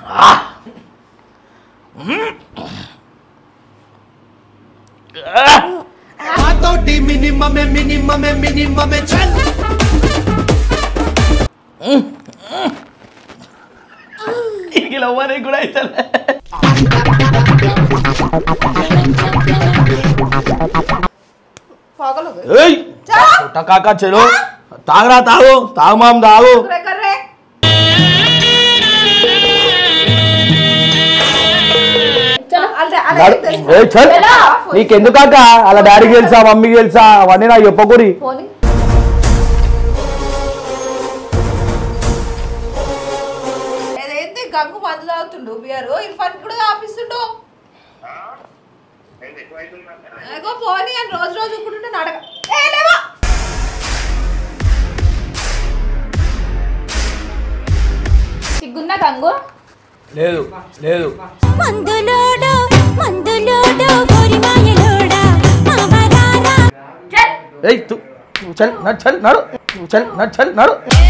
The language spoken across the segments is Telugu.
తోటి మినిమమే మినిమమే మినిమమే చల్ దీనికి లవ్వనే కూడా అయితే పోగలదు ఏయ్ కాకా చెడు తాగరా తాగు తాగు మామ తాగు కర్రే కర్రే అదే అదే నడు- ఏయ్, చల్. నీకెందుకు కాక అలా డాడీకి తెలుసా మమ్మీకి తెలుసా అవన్నీ నాకు చెప్పకూరి ఫోన్ ఏదైంది గంగు మందు తాగుతుండు బియర్ ఇర్ఫాన్ కూడా తాపిస్తుండు ఏగో పోనీ అని రోజు రోజు ఉక్కుంటుంటే నడక ఏ లేవా సిగ్గుందా గంగు లేదు లేదు మందులోడో మందులోడో గోరిమాయలోడా మామరారా ఏయ్ తు నువ్వు చల్ నడు చల్ నడు నువ్వు చల్ నడు చల్ నడు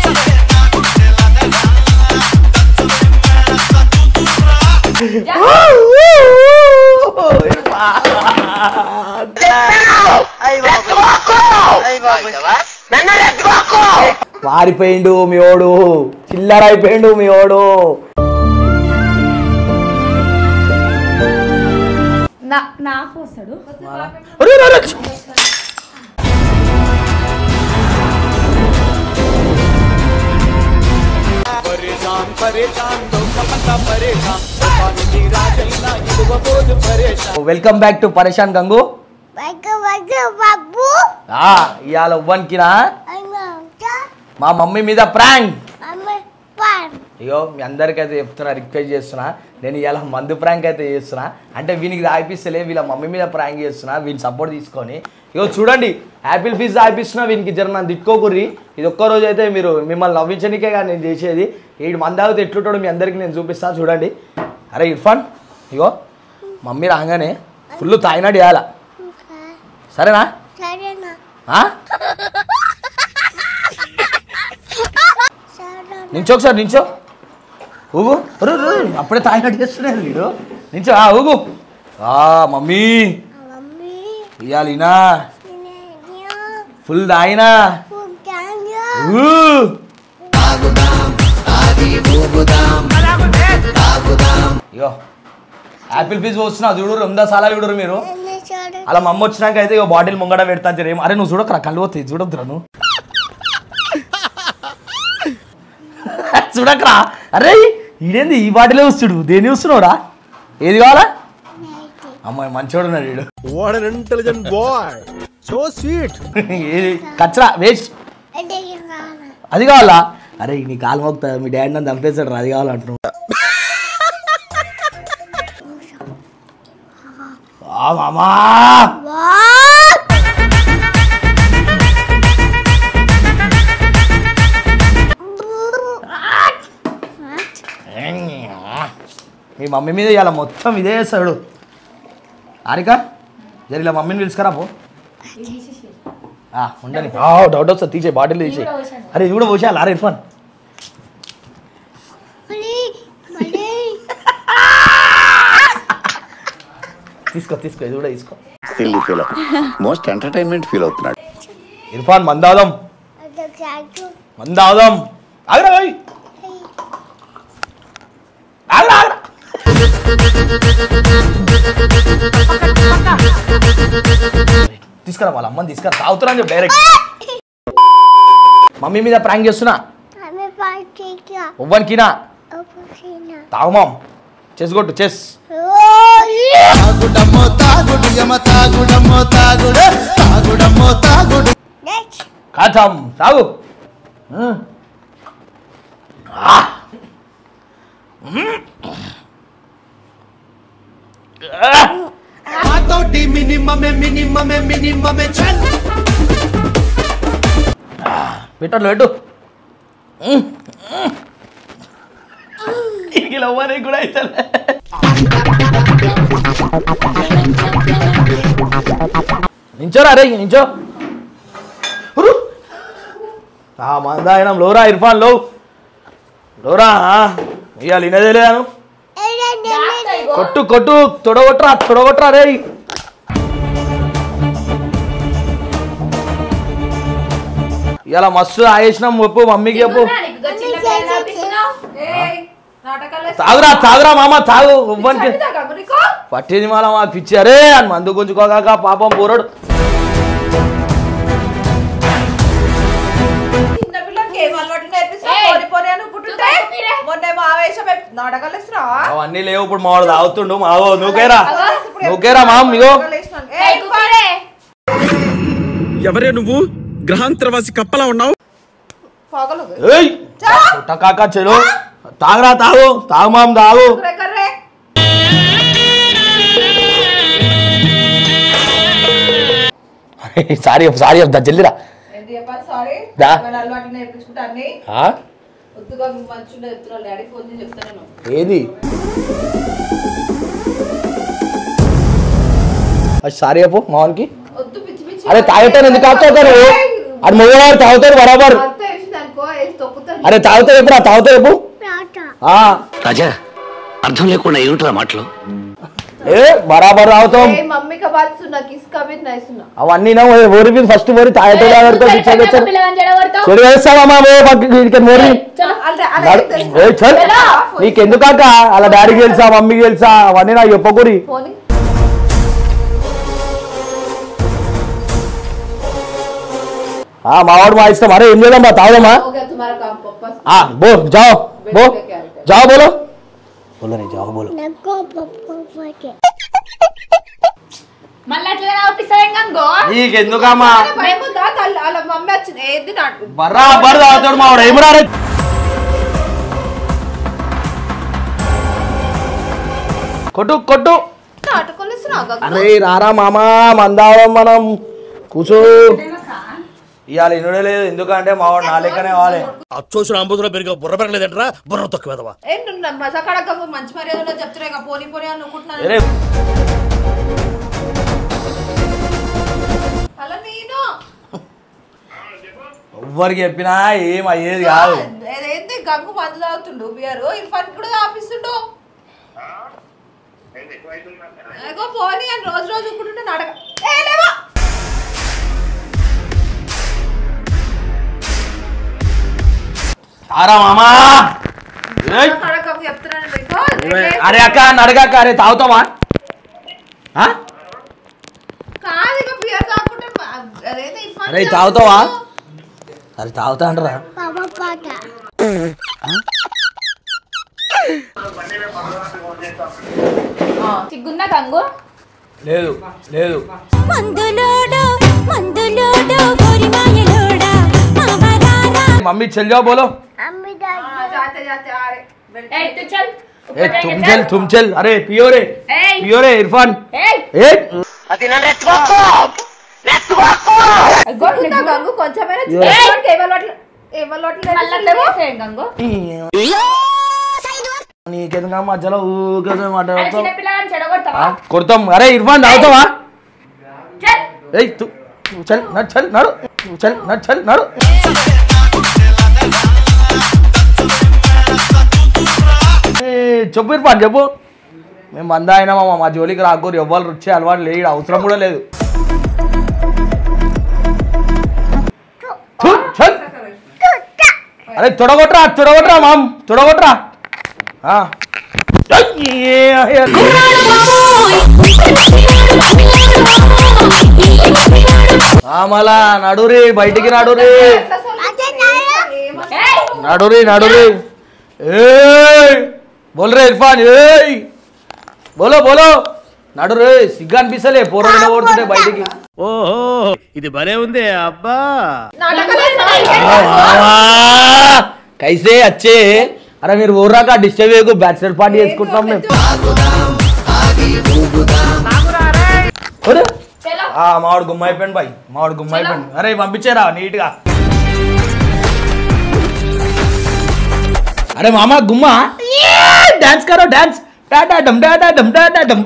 పారిపోయిండు మీ ఓడు చిల్లరైపోయిండు మీ ఓడు నా నాకు వస్తాడు అరే, అరే, అరే. వెల్కమ్ బ్యాక్ టు పరేషాన్ గంగు వగ్గ వగ్గ బాబు ఆ, ఇవాళ ఉవ్వన్కినా అమ్మ మా మమ్మీ మీద ప్రాంక్ అమ్మ పాన్ అయ్యో మీ అందరికీ అయితే చెప్తున్నా రిక్వెస్ట్ చేస్తున్నా నేను ఇలా మందు ప్రాంక్ అయితే చేస్తున్నా అంటే వీనికి తాగిపిస్తలే వీళ్ళ మమ్మీ మీద ప్రాంక్ చేస్తున్నా వీని సపోర్ట్ తీసుకొని ఇగో చూడండి యాపిల్ ఫీజ్ తాగిపిస్తున్నా వీనికి జర నన్ను తిట్టుకోకుర్రి ఇది ఒక్క రోజు అయితే మీరు మిమ్మల్ని నవ్వించడానికే కానీ నేను చేసేది ఈ మంది తాగితే ఎట్లుంటాడో మీ అందరికీ నేను చూపిస్తాను చూడండి అరే ఇర్ఫాన్ ఇగో మమ్మీ రాగానే ఫుల్ తాగినాడు ఇవ్వాల సరేనా సరేనా ఆ? సరేనా నించో ఒకసారి నించో ఊగు రు, రు, అప్పుడే తాగినట్టు చేస్తున్నాడు వీడు నించో ఆ ఊగు ఆ మమ్మీ మమ్మీ ఇయ్యాలినా నేను ఫుల్ తాగినా పుట్టాను ఊ. ఇగో యాపిల్ ఫీజ్ వస్తున్నా చూడు రెండా సాలా చూడరు మీరు ఎన్ని చూడు అలా మమ్మ వచ్చినాక అయితే ఇక బాటిల్ ముంగడ పెడతా జరేం అరే నువ్వు చూడకరా కళ్ళు పోతాయి చూడొద్దురా నువ్వు చూడకరా అరే ఈడేంది ఈ బాటిలే వస్తుడు దేని వస్తున్నావురా ఏది కావాలా అమ్మాయి మంచోడు ఉన్నాడు వీడు what an intelligent boy so sweet ఏది కచ్చరా వేస్ట్ అంటే కావాలి అది కావాలా అరే నీ కాలు మోగుతా మీ డాడీ నన్ను చంపేశాడు రా, అది కావాలంటున్నావు ఆ మామా వాట్ మీ మమ్మీ మీద ఇలా మొత్తం ఇదే చేస్తాడు హారిక జరి ఇలా మమ్మీని పిలుచుకరా పో ఆ, ఉండని ఆ, డౌట్ వస్తుంది తీసే బాటిల్ తీసే అరే ఇది కూడా పోసేయాలి అరే ఇర్ఫాన్ మళ్ళీ మళ్ళీ తీసుకో తీసుకో ఇది కూడా తీసుకో silly feel most entertainment feel అవుతున్నాడు ఇర్ఫాన్ మందాదం అది కాదు మందాదం ఆగరా ఓయ్. ఆగరా ఆగరా తీసుకురా వాళ్ళ అమ్మని తీసుకురా తాగుతున్నా అని చెప్పు డైరెక్ట్ మమ్మీ మీద ప్రాంక్ చేస్తున్నా ఆమె పార్టీగా ఒవ్వనికినా ఒప్పుకున్నా తాగుమాం చెస్ కొట్టు చెస్ తాగుడమ్మో తాగుడు యమ తాగుడమ్మో తాగుడు తాగుడమ్మో తాగుడు నెక్స్ట్ కాథం తాగు మ్మ్. ఆ. మ్మ్. ఆ. తోటి మినిమమే మినిమమే మినిమమే చల్ పెట్టట్లు పెట్టు మ్మ్. మ్మ్. దీనికి లవ్వనే కూడా అయితే నించోరా రే నించో ఉరు. ఆ మందాయనం లోరా ఇర్ఫాన్ లో లోరా ఇవాళ వినేదే లేదాను కొట్టు కొట్టు తొడగొట్రా తొడగొట్రా రే ఇలా మస్తు ఆయేసినాం చెప్పు మమ్మీకి చెప్పు ఏయ్, నాటకాలు వేసి- తాగురా తాగురా మామ తాగు ఇవ్వనికి చదివిదా గంగు నీకు? పట్టింది మాల మాకు పిచ్చారే అని మందు గుంజుకోగాక పాపం పోరడు చిన్న పిల్లలకి ఏం అలవాటు నేర్పిస్తావు? ఏయ్. పోనీ పోనీ అని పుట్టుంటే మొన్నేమో ఆవేశం ఎప్- నాటకాలు వేస్తున్నావా? అవన్నీ లేవు ఇప్పుడు మావాడు తాగుతుండు మావో నువ్వుకేరా అలా ఇప్పుడు నువ్వుకేరా మామ్ ఇగో నాటకాలు వేసినాను. ఏయ్, ఎవరే నువ్వు గ్రహాంతరవాసి కప్పలా ఉన్నావు పగలు. ఏయ్ చా. పుట్ట కాక చెలు తాగురా తాగు తాగు మామ్ తాగు కర్రే, కర్రే. సారీ చెప్పు సారీ చెప్తా జల్దిరా ఏంటి చెప్పాలి? సారీ. దా. ఏమైనా అలవాట్లు నేర్పించుకుంటా అన్ని? ఆ? వద్దుగా మంచిగా చెప్తున్నా డాడీ ఫోన్ చేసి చెప్తా నేను ఏది అది సారీ చెప్పు మావానికి వద్దు పిచ్చి పిచ్చి అరే తాగుతాను ఎందుకు తాగుతావు నువ్వు అది మొగవాడు తాగుతాడు బరాబర్ అంత వేసింది అనుకో వేసి తొక్కుతాను అరే తాగుతావు ఎప్పుడు తాగుతావు చెప్పు ఆ, రాజా అర్థం లేకుండా ఏమిట్రా మాటలు ఏ బరాబర్ తాగుతాం ఏ మమ్మీ కా బాత్ సున్నా కిస్ కా भी नहीं सुना అవన్నీ నా ఓరి మీద ఫస్ట్ ఓరి తాగుతాడు తాగుతాడు పిచ్చాడు పిచ్చాడు పిల్లగాని చెడగొడతావు చెడు వేస్తావా ఓ పక్కకి ఇక్కడ మోరి అలా అలా నడు- తెలుసు. ఏ చల్ నీకెందుకాక అలా డాడీకి తెలుసా మమ్మీకి తెలుసా అవన్నీ నాకు చెప్పకూరి ఫోన్ ఆ మావాడు మా ఇష్టం అరే ఏం చేద్దాం బా తాగుదామా हो गया तुम्हारा काम पापा ఆ బో జాओ బో జాओ बोलो बोलो नहीं जाओ बोलो నాకు పప్పు పట్టే మళ్ళీ అట్లా ఆపిస్తావేం గంగో నీకెందుకమ్మా మేము దా తల్లి అలా మమ్మీ వచ్చింది ఏది నాటు బరాబర్ తాగుతాడు మావాడు ఏమరా రే కొట్టు కొట్టు నాటుకొనిస్తున్నావు అరే రారా మామా మందారం మనం కూర్చో ఇవాళ ఇనుడే లేదు ఎందుకంటే మావాడు నా లెక్కనే కావాలి అచ్చోసిన అంబుధులో పెరిగే బుర్ర పెరగలేదంటరా బుర్ర తొక్కువేదవా ఏ నువ్వు మజాకాడ మంచి మర్యాదలో చెప్తున్నా ఇక పోనీ పోనీ అని అనుకుంటున్నాను అరే అలా నేను ఎవ్వరికి చెప్పినా ఏం అయ్యేది కాదు ఏదైతే గంగు మందు తాగుతుండు బియర్ ఇర్ఫాన్ కూడా తాపిస్తుండు ఏగో పోనీ అని రోజు రోజు అనుకుంటుంటే నడక ఏ లేవా తారా మామా ఏయ్. కడకం చెప్తున్నాను మీకు అరే అక్క నడగాక అరే తాగుతావా ఆ? కాదు ఇక బియర్ తాగుకుంటే అదేదో ఇర్ఫాన్ అరే తాగుతావా అరే తాగుతా అంటారా పాప పాట సిగ్గుందా గంగు లేదు లేదు మందులోడు మందులోడు గోరిమాయలోడా మమ్మీ చెల్ जाओ बोलो అమ్మి జాతే జాతే ఆరే ఏయ్ తు చల్ ए तुम चल तुम चल अरे पियो रे ఏయ్ पियो रे इरफान ఏయ్ ए గొడుగుతా గంగు కొంచెమైనా ఏ. ఇర్ఫాన్కి ఏం అలవాట్లు ఏం అలవాట్లు మళ్ళీ అట్లా నేర్పిస్తలేవు? చేసేయం గంగు నీకెందుకు మధ్యలో ఊరికే అరే మాట్లాడుతావు చిన్న పిల్లగాని చెడగొడతావా ఆ, కొడతాం అరే ఇర్ఫాన్ తాగుతావా చల్ ఏయ్ తు తు చల్ నడు చల్ నడు తు చల్ నడు చల్ నడు ఏ, చెప్పు ఇర్ఫాన్ చెప్పు మేము మంద అయినా మా మా జోలికి రాకూరు ఎవ్వరు వచ్చే అలవాటు లేదు అవసరం కూడా లేదు తు, చల్ అరే తొడగొట్రా తొడగొట్రా మామ్ తొడగొట్రా ఆ. అయ్యే, ఆ, మళ్ళా నడురి బయటికి నడురి ఏయ్ నడురి నడురి ఏయ్ బోల్ రే ఇర్ఫాన్ ఏయ్ బోలో బోలో నడురే సిగ్గు అనిపిస్తలే పూర్వ కొడుతుంటే బయటికి ఓహో ఇది భలే ఉంది అబ్బా నాటకాలు వేస్తున్నావా? ఆ, కైసే అచ్చే అరే మీరు ఊర్రాక డిస్టర్బ్ చేయకు బ్యాచిలర్ పార్టీ చేసుకుంటున్నాం మేము ఒరే, చలో ఆ మావాడు గుమ్మ అయిపోయింది బాయ్ మావాడు గుమ్మ అయిపోయింది అరే పంపించారా నీట్ గా అరే మామ గుమ్మ డాన్స్ కరో డాన్స్ టాటా డమ్ టాటా డమ్ టాటా డమ్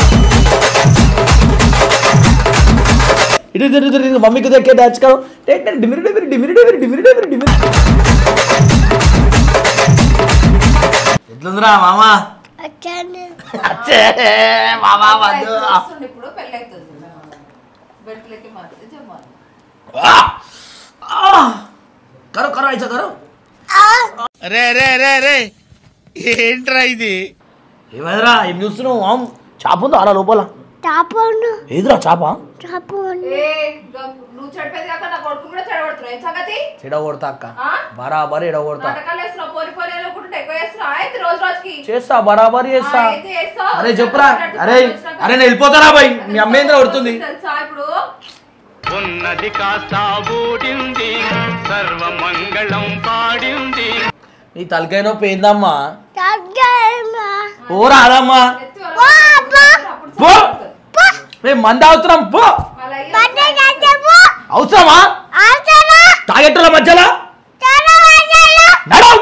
ఇటు ఇటు ఇటు ఇటు మమ్మీకి దక్కే డాన్స్ కరో టేక్ టేక్ డిమిరి డిమిరి డిమిరి డిమిరి డిమిరి డిమిరి డిమిరి ఎట్లుందిరా మామ వచ్చాను అచ్చే మామా వద్దు వస్తుండు ఇప్పుడు పెళ్ళి అవుతుంది బెట్లకి మాత్రం జమ్మాలి ఆ! ఆ! కరో కరో అయితే కరో రే రే రే రే ఏంట్రా ఇది ఏమైందిరా ఏం చూస్తున్నావు ఆమ్, చాప ఉందా అలా లోపల తాపను ఏదిరా చాప తాపను ఏ గం- నువ్వు చెడిపోయింది కాక నా కొడుకు కూడా చెడగొడుతున్నావు ఏం సంగతి చెడ కొడతా అక్క ఆ? బరాబర్ ఎడ కొడతా నాటకాలు వేస్తున్నావు పోరి పోరి అనుకుంటుంటే ఎక్కువ వేస్తున్నావు అయితే రోజు రోజుకి చేస్తా బరాబర్ చేస్తా ఆ, అయితే చేస్తావు. అరే చెప్పురా మాట్లాడుతూ అరే వచ్చినాక- అరే నేను వెళ్ళిపోతారా బాయ్ మీ అమ్మ ఏంద్రా కొడుతుంది తెలుసా ఇప్పుడు ఉన్నది కాస్త ఊడింది సర్వమంగళం పాడింది నీ తలకాయ నొప్పి ఏందమ్మా తాగేమా ఓ రాదమ్మా ఎత్తి వాళ్ళ అప్పుడు పో. సరిపోతుంది. మేము మంద అవుతున్నాం పో వాళ్ళ అయ్య పట్టే చేసేపు అవసరమా ఆసన తాగేట్టుల మధ్యలో చాలా వాజాలు నడవు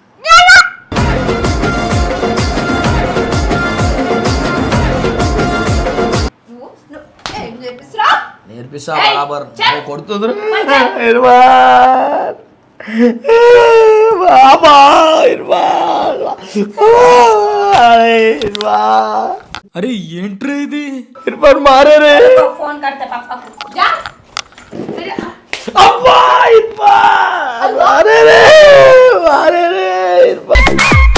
నువ్వు నువ్వు ఏం చెప్పిస్తున్నావు నేర్పిస్తా ఏయ్, బరాబర్ చెప్. నువ్వు కొడుతుందిరా చెప్. ఇర్మాన్ బాబా ఇర్మాన్ ఇర్మాన్ అరే ఏంట్రా ఇది ఇర్మాన్ మారే ఫోన్ కడితే పక్కకు జా సరే. అబ్బా ఇర్మాన్ మారే మారే ఇర్మాన్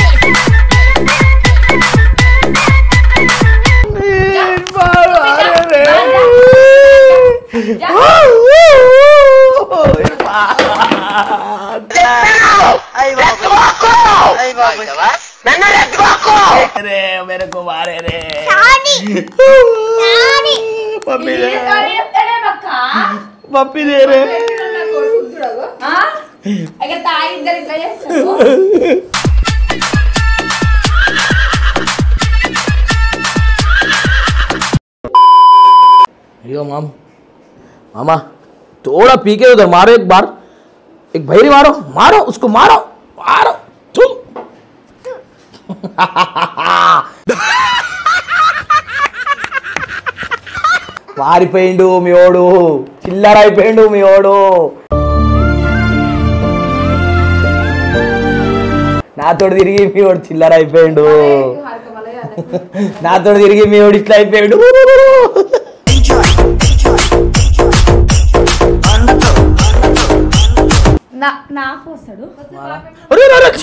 ఇర్మాన్ మారే జా. रे मेरे को मारे रे సాని సాని मम्मी ఏ रे సారీ చెప్తాడే పక్క मम्मी दे रे నా కొడుకు చూడవు ఆ? ఇక తాగి ఇద్దరు ఇట్లా చేస్తారు यो माम मामा थोड़ा पी के उधर मारो एक बार एक भैरी मारो मारो उसको मारो मारो तू మారిపోయిండు మీ ఓడు చిల్లరైపోయిండు మీ ఓడు నాతో తిరిగి మీ ఓడు చిల్లరైపోయిండు నాతో తిరిగి మీ ఓడు ఇట్లా అయిపోయాడు నా నాకు వస్తాడు అరే, అరే, అరే.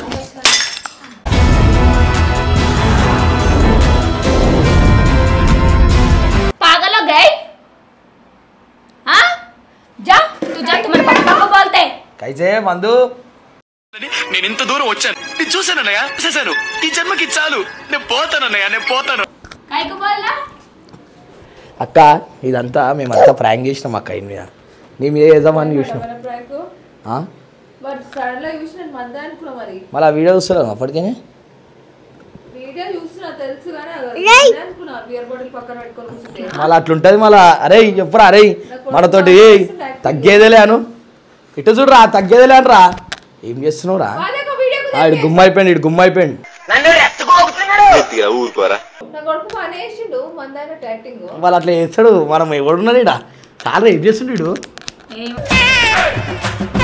पागल हो गए हाँ जा तू जा तुम्हारे पापा को बोलते కైసే మందు నేను ఇంత దూరం వచ్చాను నేను చూశానన్నయ్య చూశాను ఈ జన్మకి చాలు నేను పోతానన్నయ్య నేను పోతాను काय को बोलना అక్క ఇదంతా మేమంతా ప్రాంక్ చేసినాం అక్క ఈయన మీద నీ మీద వేద్దామని చూసినాం ప్రాంక్ ఆ? మరి సడన్ గా చూసి నేను మందే అనుకున్నా మరి మళ్ళీ ఆ వీడియో చూస్తలేము అప్పటికేనే వీడియో చూస్తున్నా తెలుసు కానీ అది మందే అనుకున్నా బియర్ బాటిల్ పక్కన పెట్టుకొని కూర్చుంటే మళ్ళీ అట్లుంటది మళ్ళా అరే చెప్పురా అరే మనతోటి ఏయ్, తగ్గేదేలే అను ఇటు చూడరా తగ్గేదేలే అనరా ఏం చేస్తున్నావురా అదే ఒక వీడియో ఆ, ఇడు గుమ్మ అయిపోయింది ఇడు గుమ్మ అయిపోయింది ఊరుకోరా నా కొడుకు పని వేసిండు మందైన యాక్టింగ్ వాళ్ళు అట్లా చేస్తాడు మనం ఎవడున్నాడు ఇడ చాలా ఏం చేస్తుండు ఈడు? ఏం-